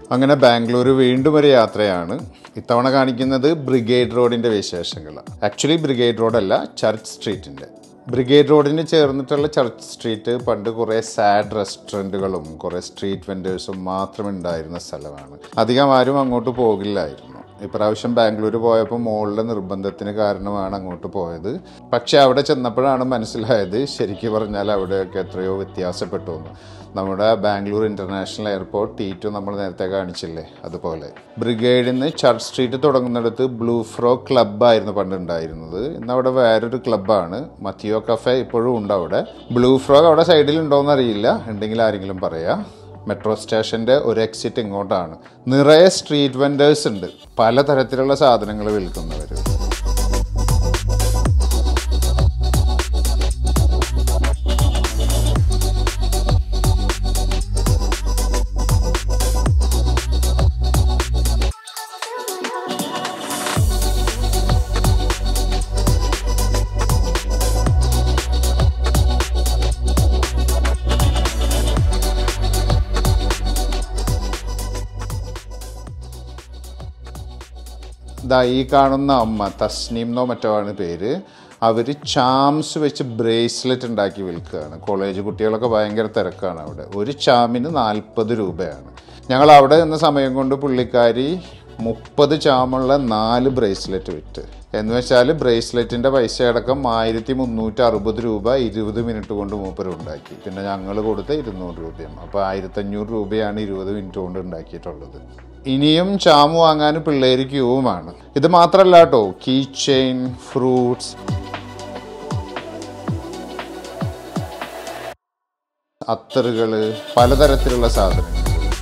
അങ്ങനെ ബാംഗ്ലൂർ വീണ്ടും ഒരു യാത്രയാണ് ഇത്തവണ കാണിക്കുന്നത് ബ്രിഗേഡ് റോഡിൻ്റെ വിശേഷങ്ങളാണ് ആക്ച്വലി ബ്രിഗേഡ് റോഡല്ല ചർച്ച് സ്ട്രീറ്റിൻ്റെ ബ്രിഗേഡ് റോഡിന് ചേർന്നിട്ടുള്ള ചർച്ച് സ്ട്രീറ്റ് പണ്ട് കുറേ സാഡ് റെസ്റ്റോറൻറ്റുകളും കുറേ സ്ട്രീറ്റ് വെൻഡേഴ്സും മാത്രം ഉണ്ടായിരുന്ന സ്ഥലമാണ് അധികം ആരും അങ്ങോട്ട് പോകില്ലായിരുന്നു ഇപ്രാവശ്യം ബാംഗ്ലൂർ പോയപ്പോൾ മോളുടെ നിർബന്ധത്തിന് കാരണമാണ് അങ്ങോട്ട് പോയത് പക്ഷെ അവിടെ ചെന്നപ്പോഴാണ് മനസ്സിലായത് ശരിക്കും പറഞ്ഞാൽ അവിടെയൊക്കെ എത്രയോ വ്യത്യാസപ്പെട്ടു എന്ന് നമ്മുടെ Bangalore international airport T two നമ്മൾ നേരത്തെ കാണിച്ചില്ലേ അതുപോലെ ബ്രിഗേഡിൽ നിന്ന് ചർച്ച് സ്ട്രീറ്റ് തുടങ്ങുന്നിടത്ത് ബ്ലൂ ഫ്രോ ക്ലബ്ബായിരുന്നു പണ്ട് ഉണ്ടായിരുന്നത് ഇന്ന് അവിടെ വേറൊരു ക്ലബ്ബാണ് മത്തിയോ കഫേ ഇപ്പോഴും ഉണ്ട് അവിടെ ബ്ലൂ ഫ്രോ അവിടെ സൈഡിൽ ഉണ്ടോയെന്ന് അറിയില്ല ഉണ്ടെങ്കിൽ ആരെങ്കിലും പറയാം മെട്രോ സ്റ്റേഷൻ്റെ ഒരു എക്സിറ്റ് ഇങ്ങോട്ടാണ് നിറയെ സ്ട്രീറ്റ് വെൻഡേഴ്സ് ഉണ്ട് പലതരത്തിലുള്ള സാധനങ്ങൾ വിൽക്കുന്നവർ ദാ ഈ കാണുന്ന അമ്മ തസ്നീം എന്നോ മറ്റോ ആണ് പേര് അവർ ചാംസ് വെച്ച് ബ്രേസ്ലെറ്റ് ഉണ്ടാക്കി വിൽക്കുകയാണ് കോളേജ് കുട്ടികളൊക്കെ ഭയങ്കര തിരക്കാണ് അവിടെ ഒരു ചാമിന് നാൽപ്പത് രൂപയാണ് ഞങ്ങൾ അവിടെ നിന്ന സമയം കൊണ്ട് പുള്ളിക്കാരി മുപ്പത് ചാമുള്ള നാല് ബ്രേസ്ലെറ്റ് വിറ്റ് എന്ന് വെച്ചാൽ ബ്രേസ്ലെറ്റിൻ്റെ പൈസ അടക്കം ആയിരത്തി മുന്നൂറ്റി അറുപത് രൂപ ഇരുപത് മിനിറ്റ് കൊണ്ട് മൂപ്പർ ഉണ്ടാക്കി പിന്നെ ഞങ്ങൾ കൊടുത്ത ഇരുന്നൂറ് രൂപയും അപ്പോൾ ആയിരത്തഞ്ഞൂറ് രൂപയാണ് ഇരുപത് മിനിറ്റ് കൊണ്ട് ഉണ്ടാക്കിയിട്ടുള്ളത് ഇനിയും ചാമു വാങ്ങാൻ പിള്ളേർ ക്യൂവുമാണ് ഇത് മാത്രമല്ല കേട്ടോ കീ ചെയിൻ ഫ്രൂട്ട്സ് അത്തറുകൾ പലതരത്തിലുള്ള സാധനങ്ങൾ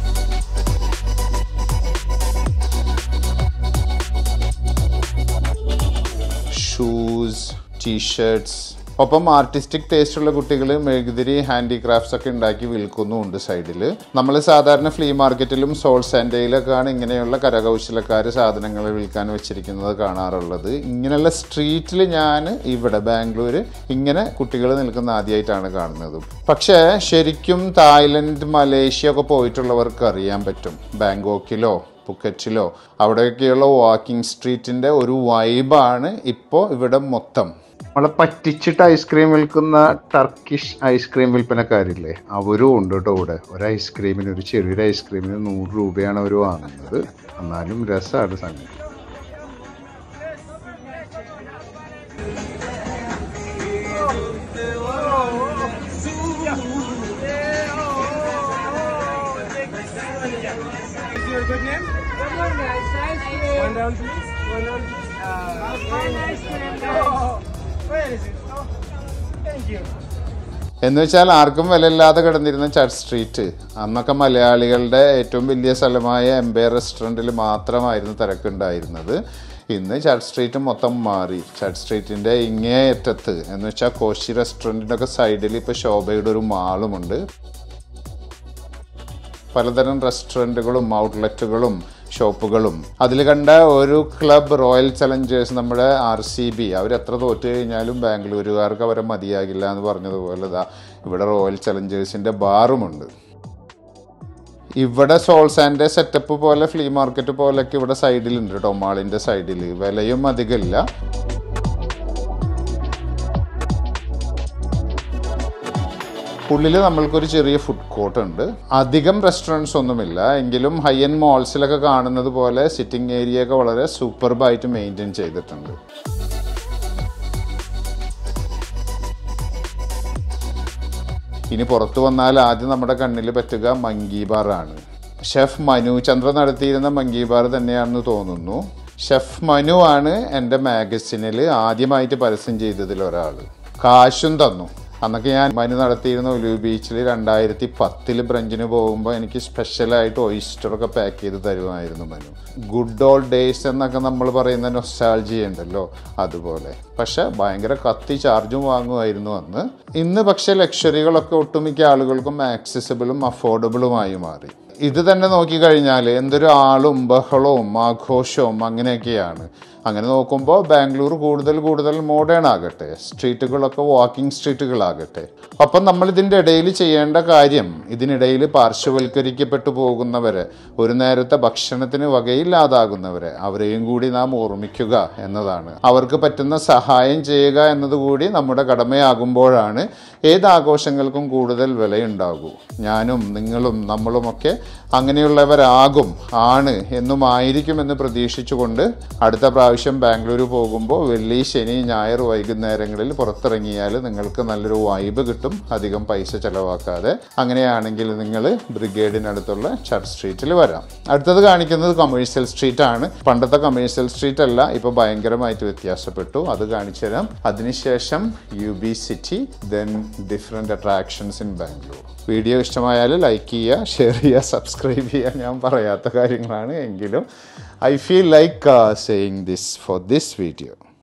ഷൂസ് ടീഷർട്സ് ഒപ്പം ആർട്ടിസ്റ്റിക് ടേസ്റ്റ് ഉള്ള കുട്ടികൾ മെഴുകുതിരി ഹാൻഡിക്രാഫ്റ്റ്സ് ഒക്കെ ഉണ്ടാക്കി വിൽക്കുന്നുമുണ്ട് സൈഡിൽ നമ്മൾ സാധാരണ ഫ്ലീ മാർക്കറ്റിലും സോൾസ് ആൻഡ് ഡേയിലൊക്കെയാണ് ഇങ്ങനെയുള്ള കരകൗശലക്കാർ സാധനങ്ങൾ വിൽക്കാൻ വെച്ചിരിക്കുന്നത് കാണാറുള്ളത് ഇങ്ങനെയുള്ള സ്ട്രീറ്റിൽ ഞാൻ ഇവിടെ ബാംഗ്ലൂർ ഇങ്ങനെ കുട്ടികൾ നിൽക്കുന്ന ആദ്യമായിട്ടാണ് കാണുന്നത് പക്ഷേ ശരിക്കും തായ്ലൻഡ് മലേഷ്യ ഒക്കെ പോയിട്ടുള്ളവർക്ക് അറിയാൻ പറ്റും ബാങ്കോക്കിലോ പുക്കറ്റിലോ അവിടെയൊക്കെയുള്ള വാക്കിംഗ് സ്ട്രീറ്റിൻ്റെ ഒരു വൈബാണ് ഇപ്പോൾ ഇവിടെ മൊത്തം നമ്മളെ പറ്റിച്ചിട്ട് ഐസ്ക്രീം വിൽക്കുന്ന ടർക്കിഷ് ഐസ്ക്രീം വിൽപ്പനക്കാരില്ലേ അവരും ഉണ്ട് കേട്ടോ ഇവിടെ ഒരു ഐസ്ക്രീമിന് ഒരു ചെറിയൊരു ഐസ്ക്രീമിന് നൂറ് രൂപയാണ് അവർ വാങ്ങുന്നത് എന്നാലും രസമാണ് സംഗതി your good name? One down, please. One down, please. Uh, very nice Oh, where is it? Oh, thank you. എന്ന് വെച്ചാൽ ആർക്കും വിലയില്ലാതെ കിടന്നിരുന്ന ചർച്ച് സ്ട്രീറ്റ് അന്നൊക്കെ മലയാളികളുടെ ഏറ്റവും വലിയ സ്ഥലമായ എംബേ റെസ്റ്റോറൻറ്റിൽ മാത്രമായിരുന്നു തിരക്കുണ്ടായിരുന്നത് ഇന്ന് ചർച്ച് സ്ട്രീറ്റ് മൊത്തം മാറി ചർച്ച് സ്ട്രീറ്റിൻ്റെ ഇങ്ങേ അറ്റത്ത് എന്ന് വെച്ചാൽ കോശി റെസ്റ്റോറൻറ്റിൻ്റെ ഒക്കെ സൈഡിൽ ഇപ്പോൾ ശോഭയുടെ ഒരു മാളുമുണ്ട് പലതരം റെസ്റ്റോറൻറ്റുകളും ഔട്ട്ലെറ്റുകളും ഷോപ്പുകളും അതിൽ കണ്ട ഒരു ക്ലബ് റോയൽ ചലഞ്ചേഴ്സ് നമ്മുടെ ആർ സി ബി അവരെത്ര തോറ്റു കഴിഞ്ഞാലും ബാംഗ്ലൂരുകാർക്ക് അവരെ മതിയാകില്ല എന്ന് പറഞ്ഞതുപോലെ ദാ ഇവിടെ റോയൽ ചലഞ്ചേഴ്സിൻ്റെ ബാറുമുണ്ട് ഇവിടെ സോൾസ് ആൻഡ് സെറ്റപ്പ് പോലെ ഫ്ലീ മാർക്കറ്റ് പോലെയൊക്കെ ഇവിടെ സൈഡിലുണ്ട് കേട്ടോ മാളിൻ്റെ സൈഡിൽ വിലയും അധികമില്ല ഉള്ളിൽ നമ്മൾക്കൊരു ചെറിയ ഫുഡ് കോർട്ട് ഉണ്ട് അധികം റെസ്റ്റോറൻറ്റ്സ് ഒന്നുമില്ല എങ്കിലും ഹൈ എൻഡ് മോൾസിലൊക്കെ കാണുന്നത് പോലെ സിറ്റിംഗ് ഏരിയ ഒക്കെ വളരെ സൂപ്പർബായിട്ട് മെയിൻറ്റെയിൻ ചെയ്തിട്ടുണ്ട് ഇനി പുറത്തു വന്നാൽ ആദ്യം നമ്മുടെ കണ്ണിൽ പറ്റുക മങ്കി ബാറാണ് ഷെഫ് മനു ചന്ദ്ര നടത്തിയിരുന്ന മങ്കി ബാർ തന്നെയാണെന്ന് തോന്നുന്നു ഷെഫ് മനു ആണ് എൻ്റെ മാഗസിനിൽ ആദ്യമായിട്ട് പരസ്യം ചെയ്തതിൽ ഒരാൾ കാശും തന്നു അന്നൊക്കെ ഞാൻ മനു നടത്തിയിരുന്ന ഒലു ബീച്ചിൽ രണ്ടായിരത്തി പത്തിൽ ബ്രഞ്ചിന് പോകുമ്പോൾ എനിക്ക് സ്പെഷ്യലായിട്ട് ഒയിസ്റ്ററൊക്കെ പാക്ക് ചെയ്ത് തരുമായിരുന്നു മനു ഗുഡ് ഓൾഡ് ഡേയ്സ് എന്നൊക്കെ നമ്മൾ പറയുന്ന നൊസ്റ്റാൾജി ഉണ്ടല്ലോ അതുപോലെ പക്ഷെ ഭയങ്കര കത്തി ചാർജും വാങ്ങുമായിരുന്നു അന്ന് ഇന്ന് പക്ഷേ ലക്ഷറികളൊക്കെ ഒട്ടുമിക്ക ആളുകൾക്കും ആക്സസിബിളും അഫോർഡബിളുമായി മാറി ഇത് തന്നെ നോക്കിക്കഴിഞ്ഞാൽ എന്തൊരു ആളും ബഹളവും ആഘോഷവും അങ്ങനെയൊക്കെയാണ് അങ്ങനെ നോക്കുമ്പോൾ ബാംഗ്ലൂർ കൂടുതൽ കൂടുതൽ മോഡേൺ ആകട്ടെ സ്ട്രീറ്റുകളൊക്കെ വാക്കിംഗ് സ്ട്രീറ്റുകളാകട്ടെ അപ്പം നമ്മൾ ഇതിൻ്റെ ഇടയിൽ ചെയ്യേണ്ട കാര്യം ഇതിനിടയിൽ പാർശ്വവൽക്കരിക്കപ്പെട്ടു പോകുന്നവരെ ഒരു നേരത്തെ ഭക്ഷണത്തിന് വകയില്ലാതാകുന്നവരെ അവരെയും കൂടി നാം ഓർമ്മിക്കുക എന്നതാണ് അവർക്ക് പറ്റുന്ന സഹായം ചെയ്യുക എന്നതുകൂടി നമ്മുടെ കടമയാകുമ്പോഴാണ് ഏത് ആഘോഷങ്ങൾക്കും കൂടുതൽ വിലയുണ്ടാകൂ ഞാനും നിങ്ങളും നമ്മളുമൊക്കെ അങ്ങനെയുള്ളവരാകും ആണ് എന്നുമായിരിക്കുമെന്ന് പ്രതീക്ഷിച്ചുകൊണ്ട് അടുത്ത പ്രാവശ്യം ബാംഗ്ലൂർ പോകുമ്പോൾ വെള്ളി ശനി ഞായർ വൈകുന്നേരങ്ങളിൽ പുറത്തിറങ്ങിയാൽ നിങ്ങൾക്ക് നല്ലൊരു വൈബ് കിട്ടും അധികം പൈസ ചിലവാക്കാതെ അങ്ങനെയാണെങ്കിൽ നിങ്ങൾ ബ്രിഗേഡിനടുത്തുള്ള ചർച്ച് സ്ട്രീറ്റിൽ വരാം അടുത്തത് കാണിക്കുന്നത് കമേഴ്ഷ്യൽ സ്ട്രീറ്റ് ആണ് പണ്ടത്തെ കമേഴ്ഷ്യൽ സ്ട്രീറ്റ് അല്ല ഇപ്പോൾ ഭയങ്കരമായിട്ട് വ്യത്യാസപ്പെട്ടു അത് കാണിച്ചു തരാം അതിനുശേഷം U B city then different attractions in Bangalore video ഇഷ്ടമായാൽ ലൈക്ക് ചെയ്യുക ഷെയർ ചെയ്യുക സബ്സ്ക്രൈബ് ചെയ്യുക ഞാൻ പറയാത്ത കാര്യങ്ങളാണ് എങ്കിലും I feel like saying this for this video